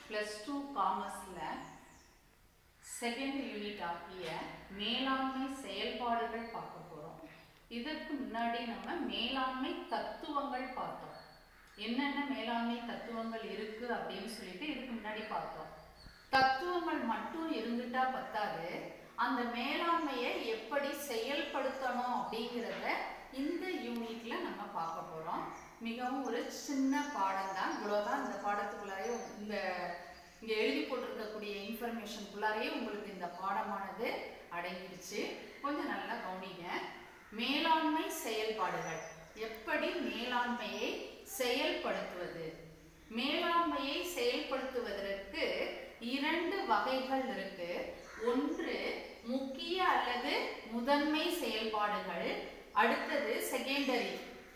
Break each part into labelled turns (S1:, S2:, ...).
S1: plus two காமர்ஸில் second unit ஆகிய மேலாண்மை செயல்பாடுகள் பார்க்க போகிறோம் இதற்கு முன்னாடி நம்ம மேலாண்மை தத்துவங்கள் பார்த்தோம் என்னென்ன மேலாண்மை தத்துவங்கள் இருக்கு அப்படின்னு சொல்லிட்டு இதுக்கு முன்னாடி பார்த்தோம் தத்துவங்கள் மட்டும் இருந்துட்டா பத்தாது அந்த மேலாண்மையை எப்படி செயல்படுத்தணும் அப்படிங்கிறத இந்த யூனிட்ல நம்ம பார்க்க போறோம் மிகவும் ஒரு சின்ன பாடம் தான் இவ்வளோதான் இந்த பாடத்துக்குள்ளாரே இந்த இங்க எழுதி போட்டிருக்கக்கூடிய இன்ஃபர்மேஷனுக்குள்ளாரே உங்களுக்கு இந்த பாடமானது அடங்கிடுச்சு கொஞ்சம் நல்லா கவனிங்க மேலாண்மை செயல்பாடுகள் எப்படி மேலாண்மையை செயல்படுத்துவது மேலாண்மையை செயல்படுத்துவதற்கு இரண்டு வகைகள் இருக்கு ஒன்று முக்கிய அல்லது முதன்மை செயல்பாடுகள் அடுத்தது செகண்டரி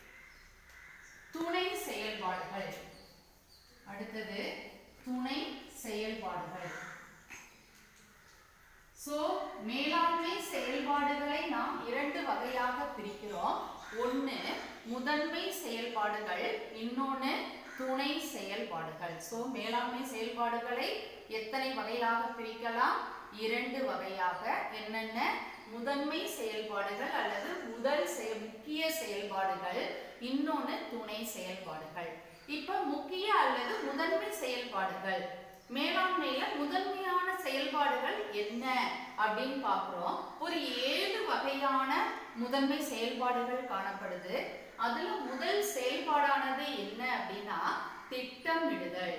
S1: துணை செயல்பாடுகள் அடுத்தது துணை செயல்பாடுகள் சோ மேலாண்மை செயல்பாடுகளை நாம் இரண்டு வகையாக பிரிக்கிறோம் ஒன்று முதன்மை செயல்பாடுகள் இன்னொன்று துணை செயல்பாடுகள் சோ மேலாண்மை செயல்பாடுகளை எத்தனை வகையாக பிரிக்கலாம் இரண்டு வகையாக என்னென்ன முதன்மை செயல்பாடுகள் அல்லது முதல் செய- முக்கிய செயல்பாடுகள் இன்னொன்று துணை செயல்பாடுகள் இப்ப முக்கிய அல்லது முதன்மை செயல்பாடுகள் மேலாண்மையில முதன்மையான செயல்பாடுகள் என்ன அப்படின்னு பார்க்கிறோம் ஒரு ஏழு வகையான முதன்மை செயல்பாடுகள் காணப்படுது அதுல முதல் செயல்பாடானது என்ன அப்படின்னா திட்டமிடுதல்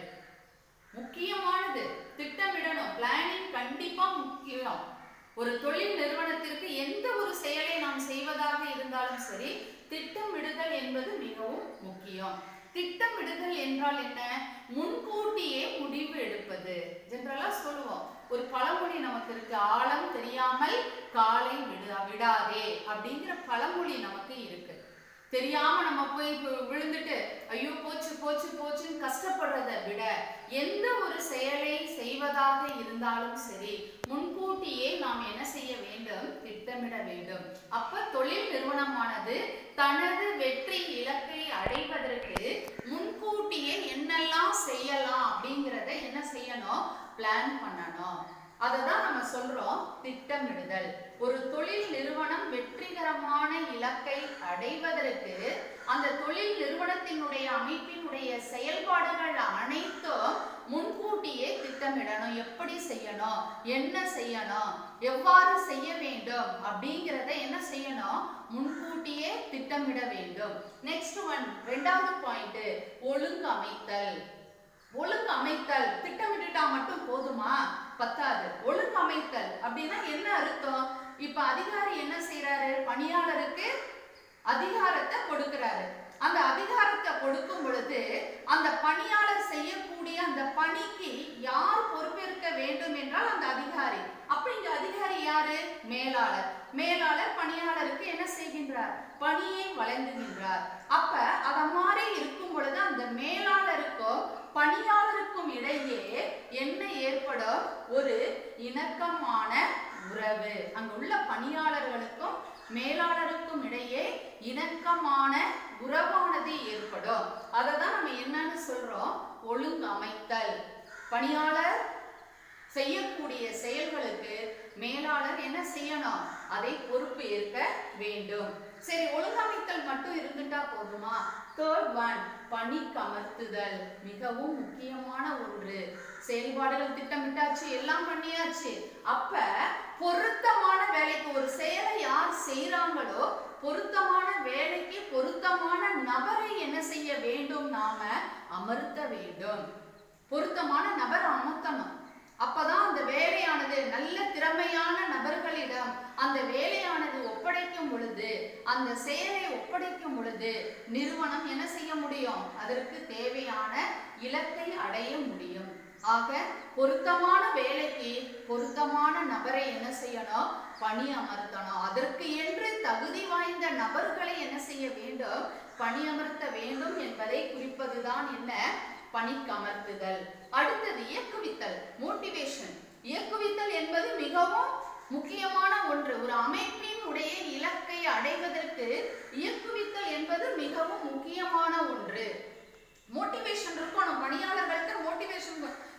S1: முக்கியமானது திட்டமிடணும் பிளானிங் கண்டிப்பா முக்கியம் ஒரு தொழில் நிறுவனத்திற்கு எந்த ஒரு செயலை நாம் செய்வதாக இருந்தாலும் சரி திட்டமிடுதல் என்பது மிகவும் முக்கியம் திட்டமிடுதல் என்றால் என்ன முன்கூட்டியே முடிவு எடுப்பது ஜென்ரலா சொல்லுவோம் ஒரு பழமொழி நமக்கு இருக்கு ஆழம் தெரியாமல் காலை விடு விடாதே அப்படிங்கிற பழமொழி நமக்கு இருக்கு தெரியாம நம்ம போய் வி- விழுந்துட்டு ஐயோ போச்சு போச்சு போச்சுன்னு கஷ்டப்படுறதை விட எந்த ஒரு செயலை செய்வதாக இருந்தாலும் சரி முன்கூட்டியே நாம் என்ன செய்ய வேண்டும் திட்டமிட வேண்டும் அப்ப தொழில் நிறுவனமானது தனது வெற்றி இலக்கை அடைவதற்கு முன்கூட்டியே என்னெல்லாம் செய்யலாம் அப்படிங்கிறத என்ன செய்யணும் பிளான் பண்ணணும் அதை தான் நம்ம சொல்றோம் திட்டமிடுதல் ஒரு தொழில் நிறுவனம் வெற்றிகரமான இலக்கை அடைவதற்கு அந்த தொழில் நிறுவனத்தினுடைய அமைப்பினுடைய செயல்பாடுகள் அனைத்தும் முன்கூட்டியே திட்டமிடணும் எப்படி செய்யணும் என்ன செய்யணும் எவ்வாறு செய்ய வேண்டும் அப்படிங்கிறத என்ன செய்யணும் முன்கூட்டியே திட்டமிட வேண்டும் நெக்ஸ்ட் ஒன் ரெண்டாவது பாயிண்ட் ஒழுங்கு அமைத்தல் ஒழுங்கு அமைத்தல் திட்டமிட்டுட்டா மட்டும் போதுமா பத்தாது ஒழுங்கு அமைத்தல் அப்படின்னா என்ன அர்த்தம் இப்ப அதிகாரி என்ன செய்யறாரு பணியாளருக்கு அதிகாரத்தை கொடுக்கிறாரு அந்த அதிகாரத்தை கொடுக்கும் பொழுது அந்த பணியாளர் செய்யக்கூடிய அந்த பணிக்கு யார் பொறுப்பேற்க வேண்டும் என்றால் அந்த அதிகாரி அப்ப இங்க அதிகாரி யாரு மேலாளர் மேலாளர் பணியாளருக்கு என்ன செய்கின்றார் பணியை வழங்குகின்றார் அப்ப அத மாதிரி இருக்கும் பொழுது அந்த மேலாளருக்கும் பணியாளருக்கும் இடையே என்ன ஏற்படும் ஒரு இணக்கமான உறவு அங்க உள்ள பணியாளர்களுக்கும் மேலாளருக்கும் இடையே இணக்கமான உறவானது ஏற்படும் அதை தான் நம்ம என்னன்னு சொல்றோம் ஒழுங்கு அமைத்தல் பணியாளர் செய்யக்கூடிய செயல்களுக்கு மேலாளர் என்ன செய்யணும் அதை பொறுப்பு ஏற்க வேண்டும் சரி ஒழுங்கமைத்தல் மட்டும் இருந்துட்டா போதுமா தேர்ட் ஒன் பணிக்கமர்த்துதல் மிகவும் முக்கியமான ஒன்று செயல்பாடுகள் திட்டமிட்டாச்சு எல்லாம் பண்ணியாச்சு அப்ப பொருத்தமான வேலைக்கு ஒரு செயலை யார் செய்றாங்களோ பொருத்தமான வேலைக்கு பொருத்தமான நபரை என்ன செய்ய வேண்டும் நாம அமர்த்த வேண்டும் பொருத்தமான நபர் அமர்த்தணும் அப்பதான் அந்த வேலையானது நல்ல திறமையான நபர்களிடம் அந்த வேலையானது ஒப்படைக்கும் பொழுது அந்த செயலை ஒப்படைக்கும் பொழுது நிறுவனம் என்ன செய்ய முடியும் அதற்கு தேவையான இலக்கை அடைய முடியும் ஆக பொருத்தமான வேலைக்கு பொருத்தமான நபரை என்ன செய்யணும் பணி அமர்த்தணும் அதற்கு என்று தகுதி வாய்ந்த நபர்களை என்ன செய்ய வேண்டும் பணி அமர்த்த வேண்டும் என்பதை குறிப்பதுதான் என்ன பணிக்கமர்த்துதல் அடுத்தது இயக்குவித்தல் மோட்டிவேஷன் இயக்குவித்தல் என்பது மிகவும் முக்கியமான ஒன்று ஒரு அமைப்பின் உடைய இலக்கை அடைவதற்கு இயக்குவித்தல் என்பது மிகவும் முக்கியமான ஒன்று மோட்டிவேஷன் இருக்கணும் பணியாளர்கள்ட்ட மோட்டிவேஷன்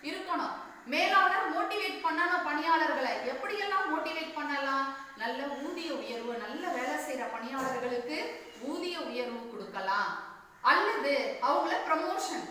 S1: இருக்கணும் மேலாளர் மோட்டிவேட் பண்ணணும் பணியாளர்களை எப்படியெல்லாம் மோட்டிவேட் பண்ணலாம் நல்ல ஊதிய உயர்வு நல்ல வேலை செய்யற பணியாளர்களுக்கு ஊதிய உயர்வு கொடுக்கலாம் அல்லது அவங்கள ப்ரமோஷன்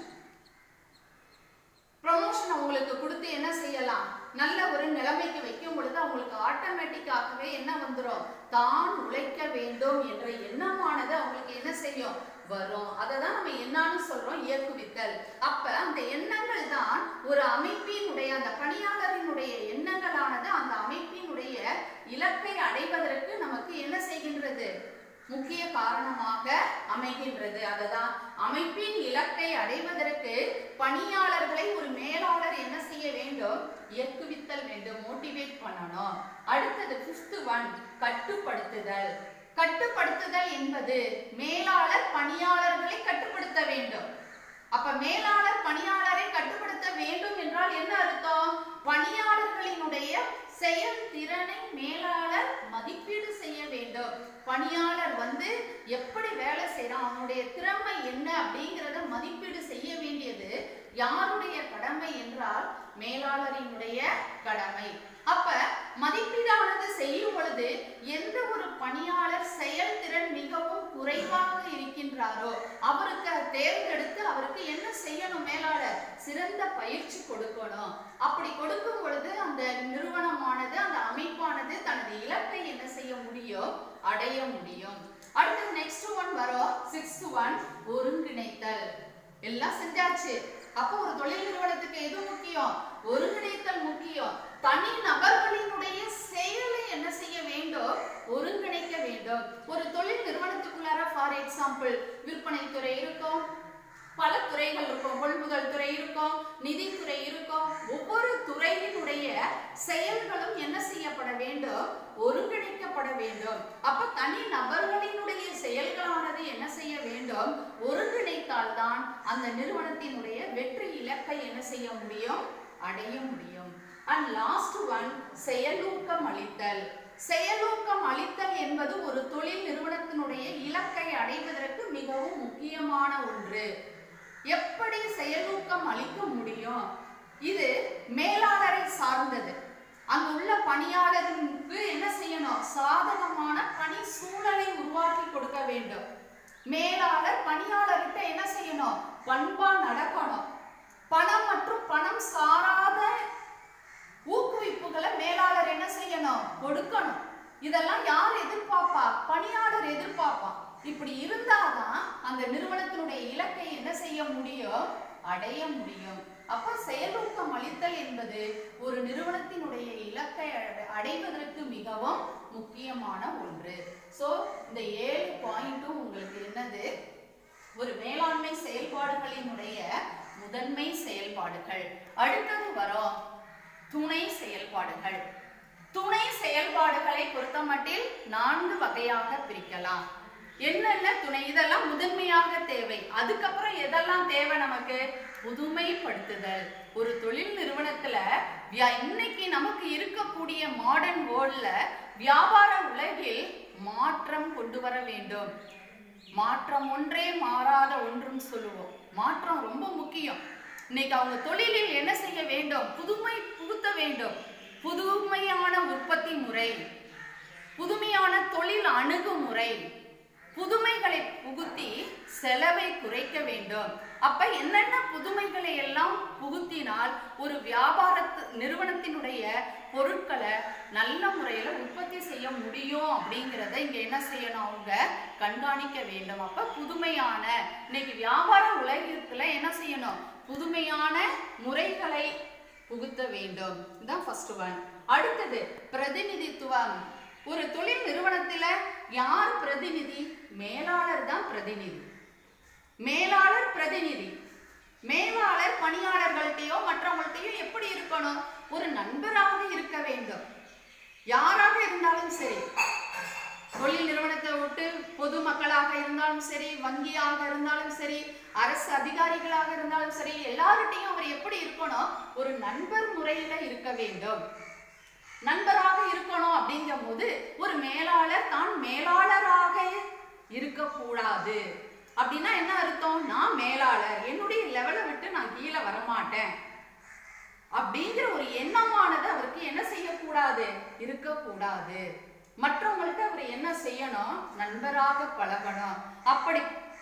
S1: ப்ரமோஷன் அவங்களுக்கு கொடுத்து என்ன செய்யலாம் நல்ல ஒரு நிலைமைக்கு வைக்கும் பொழுது அவங்களுக்கு ஆட்டோமேட்டிக்காகவே என்ன வந்துடும் தான் உழைக்க வேண்டும் என்ற எண்ணமானது அவங்களுக்கு என்ன செய்யும் வரும் அதை தான் நம்ம என்னன்னு சொல்றோம் இயக்குவித்தல் அப்ப அந்த எண்ணங்கள் தான் ஒரு அமைப்பினுடைய அந்த பணியாளரினுடைய எண்ணங்களானது அந்த அமைப்பினுடைய இலக்கை அடைவதற்கு நமக்கு என்ன செய்கின்றது முக்கிய காரணமாக அமைகின்றது அதுதான் அமைப்பின் இலக்கை அடைவதற்கு பணியாளர்களை ஒரு மேலாளர் என்ன செய்ய வேண்டும் இயக்குவித்தல் வேண்டும் மோட்டிவேட் பண்ணணும் அடுத்தது ஃபிஃப்த் ஒன் கட்டுப்படுத்துதல் கட்டுப்படுத்துதல் என்பது மேலாளர் பணியாளர்களை கட்டுப்படுத்த வேண்டும் அப்ப மேலாளர் பணியாளரை கட்டுப்படுத்த வேண்டும் என்றால் என்ன அர்த்தம் பணியாளர்களினுடைய செயல்திறனை மேலாளர் மதிப்பீடு செய்ய வேண்டும் பணியாளர் வந்து எப்படி வேலை செய்யறான் அவனுடைய திறமை என்ன அப்படிங்கிறத மதிப்பீடு செய்ய வேண்டியது யாருடைய கடமை என்றால் மேலாளரினுடைய கடமை அப்ப மதிப்பீடானது செய்யும் பொழுது எந்த ஒரு பணியாளர் செயல்திறன் மிகவும் குறைவாக இருக்கின்றாரோ அவருக்கு தேர்ந்தெடுத்து அவருக்கு என்ன செய்யணும் மேலாளர் சிறந்த பயிற்சி கொடுக்கணும் அப்படி கொடுக்கும் பொழுது அந்த நிறுவனமானது அந்த அமைப்பானது தனது இலக்கை என்ன செய்ய முடியும் அடைய முடியும் அடுத்து நெக்ஸ்ட் ஒன் வரும் சிக்ஸ்த் ஒன் ஒருங்கிணைத்தல் எல்லாம் செஞ்சாச்சு அப்போ ஒரு தொழில் நிறுவனத்துக்கு எது முக்கியம் ஒருங்கிணைத்தல் முக்கியம் தனி நபர்களினுடைய செயலை என்ன செய்ய வேண்டும் ஒருங்கிணைக்க வேண்டும் ஒரு தொழில் நிறுவனத்துக்குள்ளார ஃபார் எக்ஸாம்பிள் விற்பனை துறை இருக்கும் பல துறைகள் இருக்கும் கொள்முதல் துறை இருக்கும் நிதித்துறை இருக்கும் ஒவ்வொரு துறையினுடைய செயல்களும் என்ன செய்யப்பட வேண்டும் ஒருங்கிணைக்கப்பட வேண்டும் அப்ப தனி நபர்களினுடைய செயல்களானது என்ன செய்ய வேண்டும் ஒருங்கிணைத்தால் தான் அந்த நிறுவனத்தினுடைய வெற்றி இலக்கை என்ன செய்ய முடியும் அடைய முடியும் அண்ட் லாஸ்ட் ஒன் செயலூக்கம் அளித்தல் செயலூக்கம் அளித்தல் என்பது ஒரு தொழில் நிறுவனத்தினுடைய இலக்கை அடைவதற்கு மிகவும் முக்கியமான ஒன்று எப்படி செயலூக்கம் அளிக்க முடியும் இது மேலாளரை சார்ந்தது அங்கு உள்ள பணியாளருக்கு என்ன செய்யணும் சாதகமான பணி சூழலை உருவாக்கி கொடுக்க வேண்டும் மேலாளர் பணியாளர்கிட்ட என்ன செய்யணும் பண்பா நடக்கணும் பணம் மற்றும் பணம் சாராத ஊக்குவிப்புகளை மேலாளர் என்ன செய்யணும் கொடுக்கணும் இதெல்லாம் யார் எதிர்பார்ப்பா பணியாளர் எதிர்பார்ப்பா இப்படி இருந்தாதான் அந்த நிறுவனத்தினுடைய இலக்கை என்ன செய்ய முடியும் அடைய முடியும் அப்ப செயலூக்கம் அளித்தல் என்பது ஒரு நிறுவனத்தினுடைய இலக்கை அட- அடைவதற்கு மிகவும் முக்கியமான ஒன்று சோ இந்த ஏழு பாயிண்ட்டும் உங்களுக்கு என்னது ஒரு மேலாண்மை செயல்பாடுகளினுடைய முதன்மை செயல்பாடுகள் அடுத்தது வரும் துணை செயல்பாடுகள் துணை செயல்பாடுகளை பொறுத்தமட்டில் நான்கு வகையாக பிரிக்கலாம் என்னென்ன துணை இதெல்லாம் முதன்மையாக தேவை அதுக்கப்புறம் எதெல்லாம் தேவை நமக்கு புதுமைப்படுத்துதல் ஒரு தொழில் நிறுவனத்துல வியா- இன்னைக்கு நமக்கு இருக்கக்கூடிய மாடர்ன் வேர்ல்ட்ல வியாபார உலகில் மாற்றம் கொண்டு வர வேண்டும் மாற்றம் ஒன்றே மாறாத ஒன்றும் சொல்லுவோம் மாற்றம் ரொம்ப முக்கியம் இன்னைக்கு அவங்க தொழிலில் என்ன செய்ய வேண்டும் புதுமை புகுத்த வேண்டும் புதுமையான உற்பத்தி முறை புதுமையான தொழில் அணுகுமுறை புதுமைகளை புகுத்தி செலவை குறைக்க வேண்டும் அப்ப என்னென்ன புதுமைகளை எல்லாம் புகுத்தினால் ஒரு வியாபாரத்து நிறுவனத்தினுடைய பொருட்களை நல்ல முறையில உற்பத்தி செய்ய முடியும் அப்படிங்கிறத இங்க என்ன செய்யணும் அவங்க கண்காணிக்க வேண்டும் அப்ப புதுமையான இன்னைக்கு வியாபார உலகத்துல என்ன செய்யணும் புதுமையான முறைகளை புகுத்த வேண்டும் இதுதான் ஃபர்ஸ்ட் ஒன் அடுத்தது பிரதிநிதித்துவம் ஒரு தொழில் நிறுவனத்துல யார் பிரதிநிதி மேலாளர் தான் பிரதிநிதி மேலாளர் பிரதிநிதி மேலாளர் பணியாளர்கள்ட்டயோ மற்றவங்கள்ட்டயோ எப்படி இருக்கணும் ஒரு நண்பராக இருக்க வேண்டும் யாராக இருந்தாலும் சரி தொழில் நிறுவனத்தை விட்டு பொது மக்களாக இருந்தாலும் சரி வங்கியாக இருந்தாலும் சரி அரசு அதிகாரிகளாக இருந்தாலும் சரி எல்லார்கிட்டையும் அவர் எப்படி இருக்கணும் ஒரு நண்பர் முறையில இருக்க வேண்டும் நண்பராக இருக்கணும் அப்படிங்கும் போது ஒரு மேலாளர் தான் மேலாளராக இருக்கக்கூடாது அப்படின்னா என்ன அர்த்தம் நான் மேலாளர் என்னுடைய லெவலை விட்டு நான் கீழே வரமாட்டேன் அப்படிங்கிற ஒரு எண்ணமானது அவருக்கு என்ன செய்யக்கூடாது இருக்கக்கூடாது மற்றவங்கள்ட்ட அவர் என்ன செய்யணும் நண்பராக பழகணும் அப்படி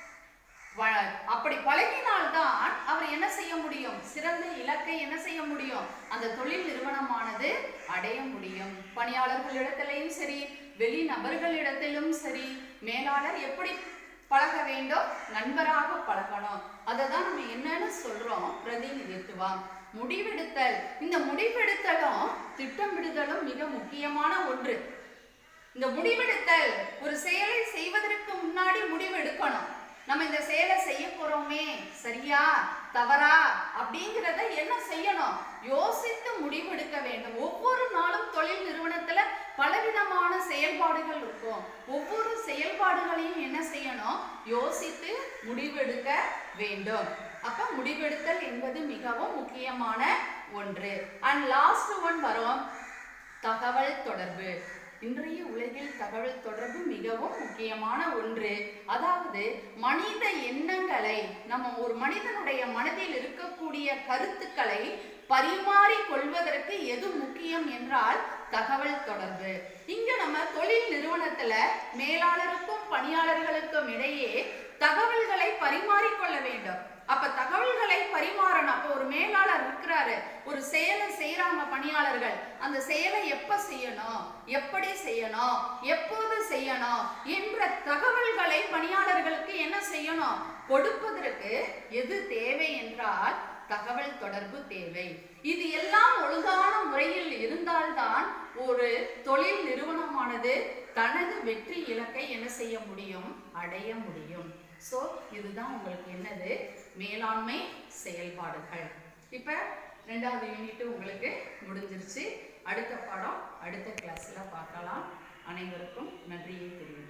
S1: வ- அப்படி பழகினால்தான் அவர் என்ன செய்ய முடியும் சிறந்த இலக்கை என்ன செய்ய முடியும் அந்த தொழில் நிறுவனமானது அடைய முடியும் பணியாளர்களிடத்திலையும் சரி வெளி நபர்களிடத்திலும் சரி மேலாளர் எப்படி பழக வேண்டும் நண்பராக பழகணும் அதை தான் நம்ம என்னன்னு சொல்றோம் பிரதிநிதித்துவம் முடிவெடுத்தல் இந்த முடிவெடுத்தலும் திட்டமிடுதலும் மிக முக்கியமான ஒன்று இந்த முடிவெடுத்தல் ஒரு செயலை செய்வதற்கு முன்னாடி முடிவெடுக்கணும் நம்ம இந்த செயலை செய்ய போறோமே சரியா தவறா அப்படிங்கிறத என்ன செய்யணும் யோசித்து முடிவெடுக்க வேண்டும் ஒவ்வொரு நாளும் தொழில் நிறுவனத்துல பலவிதமான செயல்பாடுகள் இருக்கும் ஒவ்வொரு செயல்பாடுகளையும் என்ன செய்யணும் யோசித்து முடிவெடுக்க வேண்டும் அப்ப முடிவெடுத்தல் என்பது மிகவும் முக்கியமான ஒன்று அண்ட் லாஸ்ட் ஒன் வரும் தகவல் தொடர்பு இன்றைய உலகில் தகவல் தொடர்பு மிகவும் முக்கியமான ஒன்று அதாவது மனித எண்ணங்களை நம்ம ஒரு மனிதனுடைய மனதில் இருக்கக்கூடிய கருத்துக்களை பரிமாறிக் கொள்வதற்கு எது முக்கியம் என்றால் தகவல் தொடர்பு இங்க நம்ம தொழில் நிறுவனத்துல மேலாளருக்கும் பணியாளர்களுக்கும் இடையே தகவல்களை பரிமாறிக்கொள்ள வேண்டும் அப்ப தகவல்களை பரிமாறணும் அப்ப ஒரு மேலாளர் இருக்கிறாரு ஒரு செயலை செய்யறாங்க பணியாளர்கள் அந்த செயலை எப்ப செய்யணும் எப்படி செய்யணும் எப்போது செய்யணும் என்ற தகவல்களை பணியாளர்களுக்கு என்ன செய்யணும் கொடுப்பதற்கு எது தேவை என்றால் தகவல் தொடர்பு தேவை இது எல்லாம் ஒழுங்கான முறையில் இருந்தால்தான் ஒரு தொழில் நிறுவனமானது தனது வெற்றி இலக்கை என்ன செய்ய முடியும் அடைய முடியும் ஸோ இதுதான் உங்களுக்கு என்னது மேலாண்மை செயல்பாடுகள் இப்போ ரெண்டாவது யூனிட் உங்களுக்கு முடிஞ்சிருச்சு அடுத்த பாடம் அடுத்த கிளாஸில் பார்க்கலாம் அனைவருக்கும் நன்றியை தெரிவிக்கிறேன்